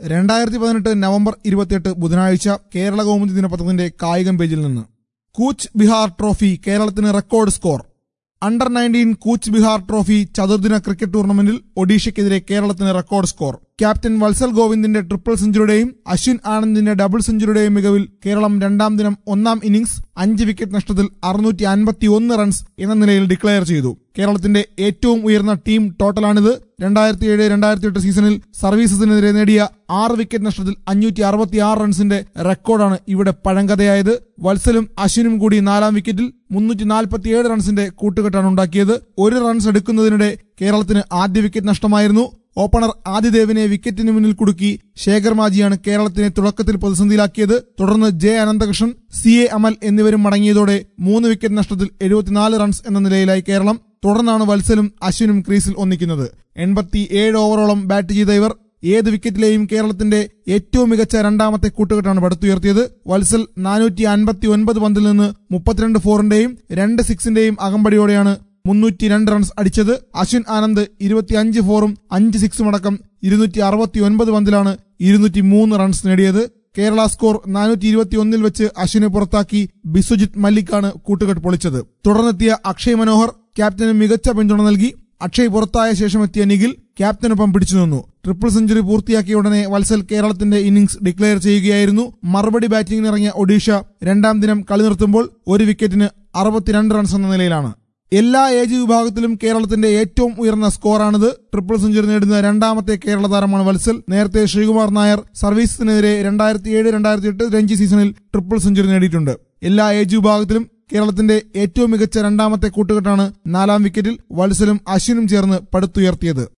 രണ്ടായിരത്തി പതിനെട്ട് നവംബർ ഇരുപത്തിയെട്ട് ബുധനാഴ്ച കേരള കൗമുദി ദിനപത്രത്തിന്റെ കായികം പേജിൽ നിന്ന് കൂച്ച് ബിഹാർ ട്രോഫി കേരളത്തിന് record score under nineteen Cooch Behar trophy ചതുർദിന ക്രിക്കറ്റ് ടൂർണമെന്റിൽ ഒഡീഷയ്ക്കെതിരെ കേരളത്തിന് റെക്കോർഡ് സ്കോർ ക്യാപ്റ്റൻ വത്സൽ ഗോവിന്ദിന്റെ ട്രിപ്പിൾ സെഞ്ചുറിയുടെയും അശ്വിൻ ആനന്ദിന്റെ ഡബിൾ സെഞ്ചുറിയുടെയും മികവിൽ കേരളം രണ്ടാം ദിനം ഒന്നാം ഇന്നിംഗ്സ് അഞ്ച് വിക്കറ്റ് നഷ്ടത്തിൽ അറുന്നൂറ്റി അൻപത്തി ഒന്ന് റൺസ് എന്ന നിലയിൽ ഡിക്ലെയർ ചെയ്തു കേരളത്തിന്റെ ഏറ്റവും ഉയർന്ന ടീം ടോട്ടലാണിത് രണ്ടായിരത്തി ഏഴ് രണ്ടായിരത്തി എട്ട് സീസണിൽ സർവീസസിനെതിരെ നേടിയ ആറ് വിക്കറ്റ് നഷ്ടത്തിൽ അഞ്ഞൂറ്റി അറുപത്തി ആറ് റൺസിന്റെ റെക്കോർഡാണ് ഇവിടെ പഴങ്കഥയായത് വത്സലും അശ്വിനും കൂടി നാലാം വിക്കറ്റിൽ മുന്നൂറ്റി നാൽപ്പത്തിയേഴ് റൺസിന്റെ കൂട്ടുകെട്ടാണ് ഉണ്ടാക്കിയത് ഒരു റൺസ് എടുക്കുന്നതിനിടെ കേരളത്തിന് ആദ്യ വിക്കറ്റ് നഷ്ടമായിരുന്നു ഓപ്പണർ ആദിദേവിനെ വിക്കറ്റിന് മുന്നിൽ കുടുക്കി ശേഖർ മാജിയാണ് കേരളത്തിനെ തുടക്കത്തിൽ പ്രതിസന്ധിയിലാക്കിയത് തുടർന്ന് J Ananthakrishnan C A Amal എന്നിവരും മടങ്ങിയതോടെ മൂന്ന് വിക്കറ്റ് നഷ്ടത്തിൽ എഴുപത്തിനാല് റൺസ് എന്ന നിലയിലായി കേരളം തുടർന്നാണ് വത്സലും അശ്വിനും ക്രീസിൽ ഒന്നിക്കുന്നത് എൺപത്തി ഏഴ് ഓവറോളം ബാറ്റ് ചെയ്ത ഇവർ ഏത് വിക്കറ്റിലെയും കേരളത്തിന്റെ ഏറ്റവും മികച്ച രണ്ടാമത്തെ കൂട്ടുകെട്ടാണ് പടുത്തുയർത്തിയത് വത്സൽ നാനൂറ്റി അൻപത്തി ഒൻപത് പന്തിൽ നിന്ന് മുപ്പത്തിരണ്ട് ഫോറിന്റെയും രണ്ട് സിക്സിന്റെയും അകമ്പടിയോടെയാണ് മുന്നൂറ്റി രണ്ട് റൺസ് അടിച്ചത് അശ്വിൻ ആനന്ദ് ഇരുപത്തിയഞ്ച് ഫോറും അഞ്ച് സിക്സും അടക്കം ഇരുന്നൂറ്റി അറുപത്തി ഒൻപത് പന്തിലാണ് ഇരുന്നൂറ്റി മൂന്ന് റൺസ് നേടിയത് കേരള സ്കോർ നാനൂറ്റി ഇരുപത്തി ഒന്നിൽ വെച്ച് അശ്വിനെ പുറത്താക്കി ബിസ്വജിത് മല്ലിക്കാണ് കൂട്ടുകെട്ട് പൊളിച്ചത് തുടർന്നെത്തിയ അക്ഷയ് മനോഹർ ക്യാപ്റ്റന് മികച്ച പിന്തുണ നൽകി അക്ഷയ് പുറത്തായ ശേഷം എത്തിയ നിഖിൽ ക്യാപ്റ്റനൊപ്പം പിടിച്ചു നിന്നു ട്രിപ്പിൾ സെഞ്ചുറി പൂർത്തിയാക്കിയ ഉടനെ വത്സൽ കേരളത്തിന്റെ ഇന്നിംഗ്സ് ഡിക്ലെയർ ചെയ്യുകയായിരുന്നു മറുപടി ബാറ്റിംഗിനിറങ്ങിയ ഒഡീഷ രണ്ടാം ദിനം കളി നിർത്തുമ്പോൾ ഒരു വിക്കറ്റിന് അറുപത്തിരണ്ട് റൺസ് എന്ന നിലയിലാണ് എല്ലാ ഏജ് വിഭാഗത്തിലും കേരളത്തിന്റെ ഏറ്റവും ഉയർന്ന സ്കോറാണിത് ട്രിപ്പിൾ സെഞ്ചുറി നേടുന്ന രണ്ടാമത്തെ കേരള താരമാണ് വത്സൽ നേരത്തെ ശ്രീകുമാർ നായർ സർവീസിനെതിരെ രണ്ടായിരത്തി ഏഴ് രണ്ടായിരത്തി എട്ട് രഞ്ജി സീസണിൽ ട്രിപ്പിൾ സെഞ്ചുറി നേടിയിട്ടുണ്ട് എല്ലാ ഏജ് വിഭാഗത്തിലും കേരളത്തിന്റെ ഏറ്റവും മികച്ച രണ്ടാമത്തെ കൂട്ടുകെട്ടാണ് നാലാം വിക്കറ്റിൽ വത്സലും അശ്വിനും ചേർന്ന് പടുത്തുയർത്തിയത്